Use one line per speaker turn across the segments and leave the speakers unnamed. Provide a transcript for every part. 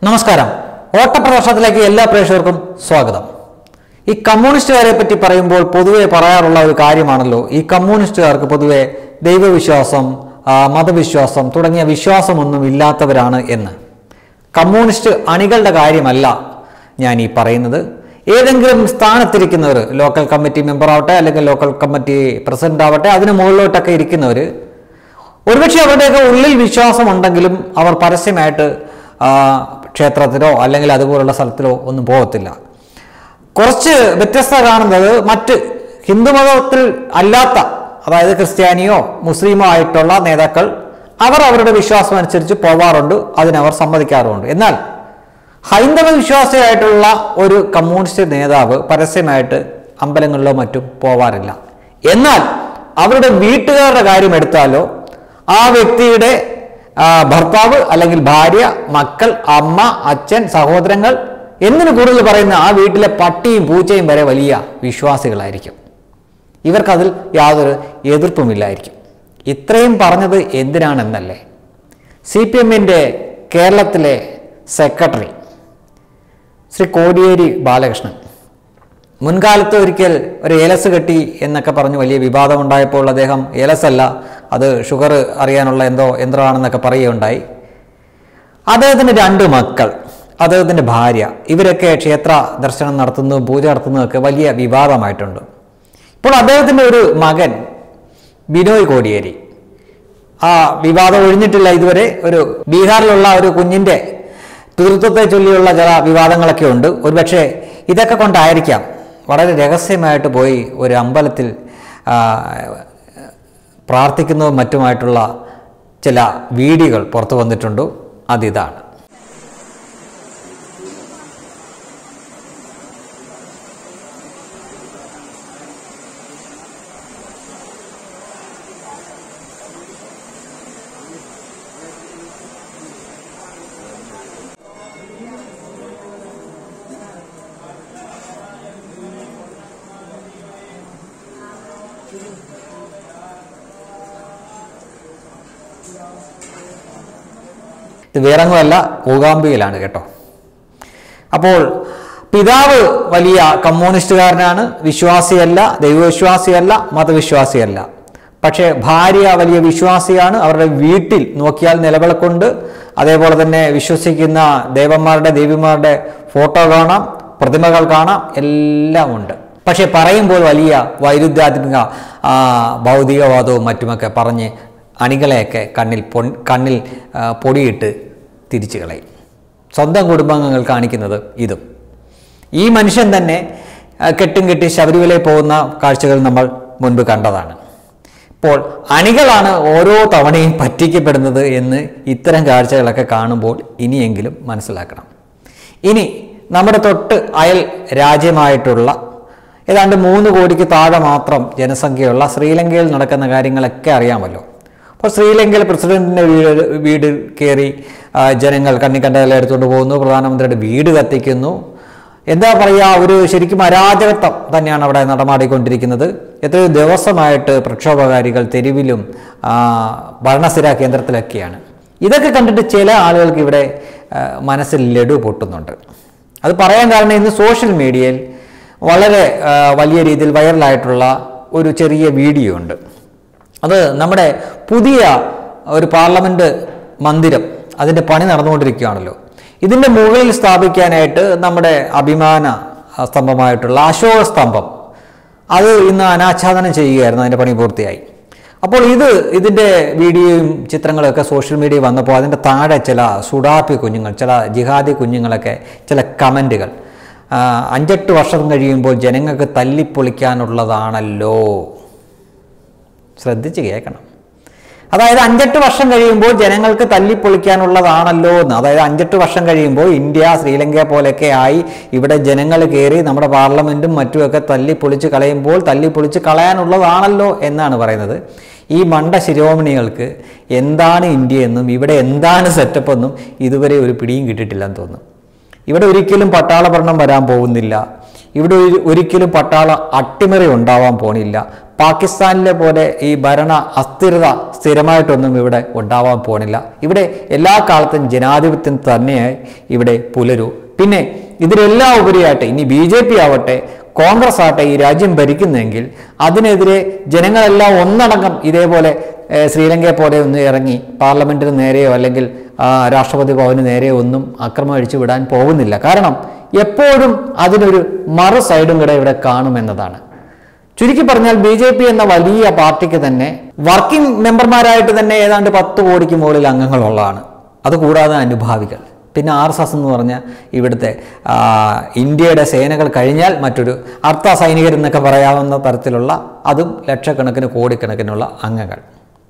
നമസ്കാരം ഓട്ടപ്രദർശനത്തിലേക്ക് എല്ലാ പ്രേക്ഷകർക്കും സ്വാഗതം ഈ കമ്മ്യൂണിസ്റ്റുകാരെ പറ്റി പറയുമ്പോൾ പൊതുവെ പറയാറുള്ള ഒരു കാര്യമാണല്ലോ ഈ കമ്മ്യൂണിസ്റ്റുകാർക്ക് പൊതുവെ ദൈവവിശ്വാസം ആ, മതവിശ്വാസം തുടങ്ങിയ വിശ്വാസമൊന്നും ഇല്ലാത്തവരാണ് എന്ന് കമ്മ്യൂണിസ്റ്റ് അണികളുടെ കാര്യമല്ല ഞാൻ ഈ പറയുന്നത് ഏതെങ്കിലും സ്ഥാനത്തിരിക്കുന്നവർ ലോക്കൽ കമ്മിറ്റി മെമ്പർ ആവട്ടെ അല്ലെങ്കിൽ ലോക്കൽ കമ്മിറ്റി പ്രസിഡന്റ് ആവട്ടെ അതിന് മുകളിലോട്ടൊക്കെ ഇരിക്കുന്നവർ ഒരുപക്ഷെ അവരുടെയൊക്കെ ഉള്ളിൽ വിശ്വാസമുണ്ടെങ്കിലും അവർ പരസ്യമായിട്ട് ആ, ക്ഷേത്രത്തിലോ അല്ലെങ്കിൽ അതുപോലുള്ള സ്ഥലത്തിലോ ഒന്നും പോകത്തില്ല കുറച്ച് വ്യത്യസ്തത കാണുന്നത് മറ്റ് ഹിന്ദുമതത്തിൽ അല്ലാത്ത അതായത് ക്രിസ്ത്യാനിയോ മുസ്ലിമോ ആയിട്ടുള്ള നേതാക്കൾ അവർ അവരുടെ വിശ്വാസം അനുസരിച്ച് പോവാറുണ്ട് അതിനവർ സമ്മതിക്കാറുമുണ്ട് എന്നാൽ ഹൈന്ദവ വിശ്വാസിയായിട്ടുള്ള ഒരു കമ്മ്യൂണിസ്റ്റ് നേതാവ് പരസ്യമായിട്ട് അമ്പലങ്ങളിലോ മറ്റും പോവാറില്ല എന്നാൽ അവരുടെ വീട്ടുകാരുടെ കാര്യം എടുത്താലോ ആ വ്യക്തിയുടെ ആ, ഭർത്താവ് അല്ലെങ്കിൽ ഭാര്യ മക്കൾ അമ്മ അച്ഛൻ സഹോദരങ്ങൾ എന്നിന് കൂടുതൽ പറയുന്ന ആ വീട്ടിലെ പട്ടിയും പൂച്ചയും വരെ വലിയ വിശ്വാസികളായിരിക്കും ഇവർക്കതിൽ യാതൊരു എതിർപ്പുമില്ലായിരിക്കും ഇത്രയും പറഞ്ഞത് എന്തിനാണെന്നല്ലേ സി പി എമ്മിൻ്റെ കേരളത്തിലെ സെക്രട്ടറി ശ്രീ കോടിയേരി ബാലകൃഷ്ണൻ മുൻകാലത്ത് ഒരിക്കൽ ഒരു ഏലസ് കെട്ടി എന്നൊക്കെ പറഞ്ഞ് വലിയ വിവാദമുണ്ടായപ്പോൾ അദ്ദേഹം ഏലസ് അല്ല അത് ഷുഗർ അറിയാനുള്ള എന്തോ യന്ത്രമാണെന്നൊക്കെ പറയുകയുണ്ടായി അദ്ദേഹത്തിന് രണ്ട് മക്കൾ അദ്ദേഹത്തിൻ്റെ ഭാര്യ ഇവരൊക്കെ ക്ഷേത്ര ദർശനം നടത്തുന്നതും പൂജ നടത്തുന്നതൊക്കെ വലിയ വിവാദമായിട്ടുണ്ട് ഇപ്പോൾ അദ്ദേഹത്തിൻ്റെ ഒരു മകൻ ബിനോയ് കോടിയേരി ആ വിവാദം ഒഴിഞ്ഞിട്ടില്ല ഇതുവരെ ഒരു ബീഹാറിലുള്ള ഒരു കുഞ്ഞിൻ്റെ പിതൃത്വത്തെ ചൊല്ലിയുള്ള ചില വിവാദങ്ങളൊക്കെ ഉണ്ട് ഒരുപക്ഷെ ഇതൊക്കെ കൊണ്ടായിരിക്കാം വളരെ രഹസ്യമായിട്ട് പോയി ഒരു അമ്പലത്തിൽ ആ, പ്രാർത്ഥിക്കുന്നതും മറ്റുമായിട്ടുള്ള ചില വീഡിയോകൾ പുറത്തു വന്നിട്ടുണ്ട് അതിതാണ് ഇത് വേറെങ്ങുമല്ല മൂകാംബികയിലാണ് കേട്ടോ അപ്പോൾ പിതാവ് വലിയ കമ്മ്യൂണിസ്റ്റുകാരനാണ് വിശ്വാസിയല്ല ദൈവവിശ്വാസിയല്ല മതവിശ്വാസിയല്ല പക്ഷേ ഭാര്യ വലിയ വിശ്വാസിയാണ് അവരുടെ വീട്ടിൽ നോക്കിയാൽ നിലവിളക്കുണ്ട് അതേപോലെ തന്നെ വിശ്വസിക്കുന്ന ദേവന്മാരുടെ ദേവിമാരുടെ ഫോട്ടോ കാണാം പ്രതിമകൾ കാണാം എല്ലാം ഉണ്ട് പക്ഷെ പറയുമ്പോൾ വലിയ വൈരുദ്ധ്യാത്മിക ആ, ഭൗതികവാദവും മറ്റുമൊക്കെ പറഞ്ഞ് അണികളെയൊക്കെ കണ്ണിൽ പൊൻ കണ്ണിൽ ആ, പൊടിയിട്ട് തിരിച്ചു കളയും സ്വന്തം കുടുംബാംഗങ്ങൾ കാണിക്കുന്നത് ഇതും ഈ മനുഷ്യൻ തന്നെ ആ, കെട്ടും കെട്ടി ശബരിമലയിൽ പോകുന്ന കാഴ്ചകൾ നമ്മൾ മുൻപ് കണ്ടതാണ് ഇപ്പോൾ അണികളാണ് ഓരോ തവണയും പറ്റിക്കപ്പെടുന്നത് എന്ന് ഇത്തരം കാഴ്ചകളൊക്കെ കാണുമ്പോൾ ഇനിയെങ്കിലും മനസ്സിലാക്കണം ഇനി നമ്മുടെ തൊട്ട് അയൽ രാജ്യമായിട്ടുള്ള ഏതാണ്ട് മൂന്ന് കോടിക്ക് താഴെ മാത്രം ജനസംഖ്യയുള്ള ശ്രീലങ്കയിൽ നടക്കുന്ന കാര്യങ്ങളൊക്കെ അറിയാമല്ലോ അപ്പോൾ ശ്രീലങ്കയിൽ പ്രസിഡന്റിൻ്റെ വീട് വീട് കയറി ആ, ജനങ്ങൾ കണ്ണിക്കണ്ടതെല്ലാം എടുത്തുകൊണ്ട് പോകുന്നു പ്രധാനമന്ത്രിയുടെ വീട് കത്തിക്കുന്നു എന്താ പറയുക ഒരു ശരിക്കും അരാജകത്വം തന്നെയാണ് അവിടെ നടമാടിക്കൊണ്ടിരിക്കുന്നത് എത്രയോ ദിവസമായിട്ട് പ്രക്ഷോഭകാരികൾ തെരുവിലും ആ, ഭരണസ്ഥിര കേന്ദ്രത്തിലൊക്കെയാണ് ഇതൊക്കെ കണ്ടിട്ട് ചില ആളുകൾക്ക് ഇവിടെ ആ, മനസ്സിൽ ലഡു പൊട്ടുന്നുണ്ട് അത് പറയാൻ കാരണം ഇന്ന് സോഷ്യൽ മീഡിയയിൽ വളരെ ആ, വലിയ രീതിയിൽ വൈറലായിട്ടുള്ള ഒരു ചെറിയ വീഡിയോ ഉണ്ട് അത് നമ്മുടെ പുതിയ ഒരു പാർലമെൻറ്റ് മന്ദിരം അതിൻ്റെ പണി നടന്നുകൊണ്ടിരിക്കുകയാണല്ലോ ഇതിൻ്റെ മുകളിൽ സ്ഥാപിക്കാനായിട്ട് നമ്മുടെ അഭിമാന സ്തംഭമായിട്ടുള്ള അശോക സ്തംഭം അത് ഇന്ന് അനാച്ഛാദനം ചെയ്യുകയായിരുന്നു അതിൻ്റെ പണി പൂർത്തിയായി അപ്പോൾ ഇത് ഇതിൻ്റെ വീഡിയോയും ചിത്രങ്ങളൊക്കെ സോഷ്യൽ മീഡിയ വന്നപ്പോൾ അതിൻ്റെ താഴെ ചില സുഡാപ്പി കുഞ്ഞുങ്ങൾ ചില ജിഹാദി കുഞ്ഞുങ്ങളൊക്കെ ചില കമൻറ്റുകൾ അഞ്ചെട്ട് വർഷം കഴിയുമ്പോൾ ജനങ്ങൾക്ക് തല്ലിപ്പൊളിക്കാനുള്ളതാണല്ലോ ശ്രദ്ധിച്ച് കേൾക്കണം അതായത് അഞ്ചെട്ട് വർഷം കഴിയുമ്പോൾ ജനങ്ങൾക്ക് തല്ലിപ്പൊളിക്കാനുള്ളതാണല്ലോ എന്ന് അതായത് അഞ്ചെട്ട് വർഷം കഴിയുമ്പോൾ ഇന്ത്യ ശ്രീലങ്ക പോലെയൊക്കെ ആയി ഇവിടെ ജനങ്ങൾ കയറി നമ്മുടെ പാർലമെൻറ്റും മറ്റുമൊക്കെ തല്ലിപ്പൊളിച്ച് കളയുമ്പോൾ തല്ലിപ്പൊളിച്ച് കളയാനുള്ളതാണല്ലോ എന്നാണ് പറയുന്നത് ഈ മണ്ട ശിരോമണികൾക്ക് എന്താണ് ഇന്ത്യ എന്നും ഇവിടെ എന്താണ് സെറ്റപ്പ് എന്നും ഇതുവരെ ഒരു പിടിയും കിട്ടിയിട്ടില്ലെന്ന് തോന്നുന്നു ഇവിടെ ഒരിക്കലും പട്ടാള ഭരണം വരാൻ പോകുന്നില്ല ഇവിടെ ഒരു- ഒരിക്കലും പട്ടാള അട്ടിമറി ഉണ്ടാവാൻ പോണില്ല പാകിസ്ഥാനിലെ പോലെ ഈ ഭരണ അസ്ഥിരത സ്ഥിരമായിട്ടൊന്നും ഇവിടെ ഉണ്ടാവാൻ പോണില്ല ഇവിടെ എല്ലാ കാലത്തും ജനാധിപത്യം തന്നെയായി ഇവിടെ പുലരൂ പിന്നെ ഇതിലെല്ലാം ഉപരിയായിട്ട് ഇനി ബി ജെ പി ആവട്ടെ കോൺഗ്രസ് ആട്ടെ ഈ രാജ്യം ഭരിക്കുന്നെങ്കിൽ അതിനെതിരെ ജനങ്ങളെല്ലാം ഒന്നടങ്കം ഇതേപോലെ ഏഹ്, ശ്രീലങ്കയെ പോലെ ഒന്ന് ഇറങ്ങി പാർലമെന്റിന് നേരെയോ അല്ലെങ്കിൽ ആ, രാഷ്ട്രപതി ഭവന് നേരെയോ ഒന്നും അക്രമം അഴിച്ചു വിടാൻ പോകുന്നില്ല കാരണം എപ്പോഴും അതിനൊരു മറു സൈഡും കൂടെ ഇവിടെ കാണുമെന്നതാണ് ചുരുക്കി പറഞ്ഞാൽ ബി ജെ പി എന്ന വലിയ പാർട്ടിക്ക് തന്നെ വർക്കിംഗ് മെമ്പർമാരായിട്ട് തന്നെ ഏതാണ്ട് പത്ത് കോടിക്ക് മുകളിൽ അംഗങ്ങളുള്ളതാണ് അതുകൂടാതെ അനുഭാവികൾ പിന്നെ ആർ എസ് എസ് എന്ന് പറഞ്ഞാൽ ഇവിടുത്തെ ആ, ഇന്ത്യയുടെ സേനകൾ കഴിഞ്ഞാൽ മറ്റൊരു അർദ്ധ സൈനികരെന്നൊക്കെ പറയാവുന്ന തരത്തിലുള്ള അതും ലക്ഷക്കണക്കിന് കോടിക്കണക്കിനുള്ള അംഗങ്ങൾ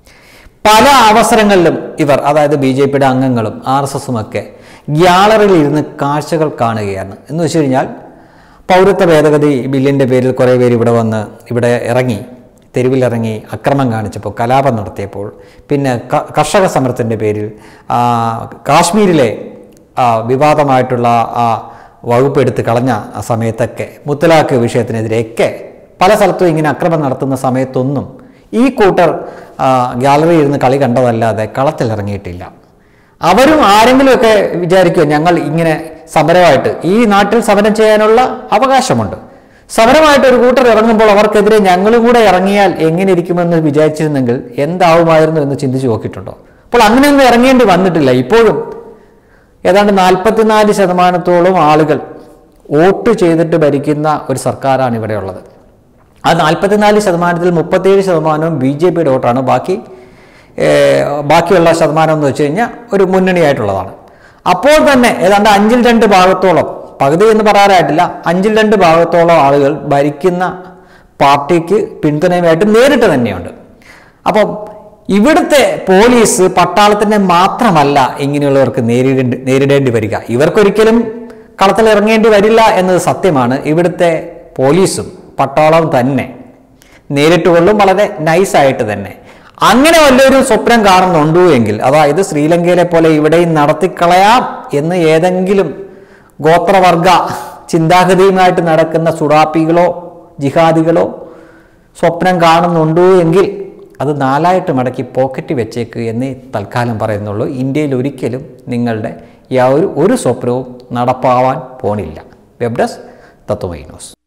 പല അവസരങ്ങളിലും ഇവർ അതായത് ബി ജെ പിയുടെ അംഗങ്ങളും ആർ എസ് എസും ഒക്കെ ഗ്യാലറിയിൽ ഇരുന്ന് കാഴ്ചകൾ കാണുകയാണ് എന്ന് വെച്ച് കഴിഞ്ഞാൽ പൗരത്വ ഭേദഗതി ബില്ലിൻ്റെ പേരിൽ കുറേ പേര് ഇവിടെ വന്ന് ഇവിടെ ഇറങ്ങി തെരുവിലിറങ്ങി അക്രമം കാണിച്ചപ്പോൾ കലാപം നടത്തിയപ്പോൾ പിന്നെ ക- കർഷക സമരത്തിൻ്റെ പേരിൽ ആ, കാശ്മീരിലെ ആ, വിവാദമായിട്ടുള്ള ആ വകുപ്പ് എടുത്ത് കളഞ്ഞ ആ സമയത്തൊക്കെ മുത്തലാഖ് വിഷയത്തിനെതിരെയൊക്കെ പല സ്ഥലത്തും ഇങ്ങനെ അക്രമം നടത്തുന്ന സമയത്തൊന്നും ഈ കൂട്ടർ ആ, ഗ്യാലറിയിൽ ഇരുന്ന് കളി കണ്ടതല്ലാതെ കളത്തിലിറങ്ങിയിട്ടില്ല അവരും ആരെങ്കിലുമൊക്കെ വിചാരിക്കുക ഞങ്ങൾ ഇങ്ങനെ സമരമായിട്ട് ഈ നാട്ടിൽ സമരം ചെയ്യാനുള്ള അവകാശമുണ്ട് സമരമായിട്ട് ഒരു കൂട്ടർ ഇറങ്ങുമ്പോൾ അവർക്കെതിരെ ഞങ്ങളും കൂടെ ഇറങ്ങിയാൽ എങ്ങനെ ഇരിക്കുമെന്ന് വിചാരിച്ചിരുന്നെങ്കിൽ എന്താവുമായിരുന്നു എന്ന് ചിന്തിച്ചു നോക്കിയിട്ടുണ്ടോ അപ്പോൾ അങ്ങനെയൊന്നും ഇറങ്ങേണ്ടി വന്നിട്ടില്ല ഇപ്പോഴും ഏതാണ്ട് നാൽപ്പത്തിനാല് ശതമാനത്തോളം ആളുകൾ വോട്ട് ചെയ്തിട്ട് ഭരിക്കുന്ന ഒരു സർക്കാരാണ് ഇവിടെ ഉള്ളത് ആ നാൽപ്പത്തിനാല് ശതമാനത്തിൽ മുപ്പത്തേഴ് ശതമാനവും ബി ജെ പിയുടെ വോട്ടാണ് ബാക്കി ഏർ, ബാക്കിയുള്ള ശതമാനം എന്ന് വെച്ച് കഴിഞ്ഞാൽ ഒരു മുന്നണിയായിട്ടുള്ളതാണ് അപ്പോൾ തന്നെ ഏതാണ്ട് അഞ്ചിൽ രണ്ട് ഭാഗത്തോളം പകുതി എന്ന് പറയാനായിട്ടില്ല അഞ്ചിൽ രണ്ട് ഭാഗത്തോളം ആളുകൾ ഭരിക്കുന്ന പാർട്ടിക്ക് പിന്തുണയുമായിട്ട് നേരിട്ട് തന്നെയുണ്ട് അപ്പം ഇവിടുത്തെ പോലീസ് പട്ടാളത്തിനെ മാത്രമല്ല ഇങ്ങനെയുള്ളവർക്ക് നേരിടേണ്ടി നേരിടേണ്ടി വരിക ഇവർക്കൊരിക്കലും കളത്തിൽ ഇറങ്ങേണ്ടി വരില്ല എന്നത് സത്യമാണ് ഇവിടുത്തെ പോലീസും പട്ടാളവും തന്നെ നേരിട്ട് കൊള്ളും വളരെ നൈസായിട്ട് തന്നെ അങ്ങനെ വല്ലൊരു സ്വപ്നം കാണുന്നുണ്ടോ എങ്കിൽ അതായത് ശ്രീലങ്കയിലെ പോലെ ഇവിടെയും നടത്തിക്കളയാം എന്ന് ഏതെങ്കിലും ഗോത്രവർഗ ചിന്താഗതിയുമായിട്ട് നടക്കുന്ന സുഡാപ്പികളോ ജിഹാദികളോ സ്വപ്നം കാണുന്നുണ്ടോ എങ്കിൽ അത് നാലായിട്ട് മടക്കി പോക്കറ്റ് വെച്ചേക്ക് എന്നേ തൽക്കാലം പറയുന്നുള്ളൂ ഇന്ത്യയിൽ ഒരിക്കലും നിങ്ങളുടെ യാതൊരു ഒരു സ്വപ്നവും നടപ്പാവാൻ പോണില്ല വെബ് ഡെസ്ക് തത്വമൈ ന്യൂസ്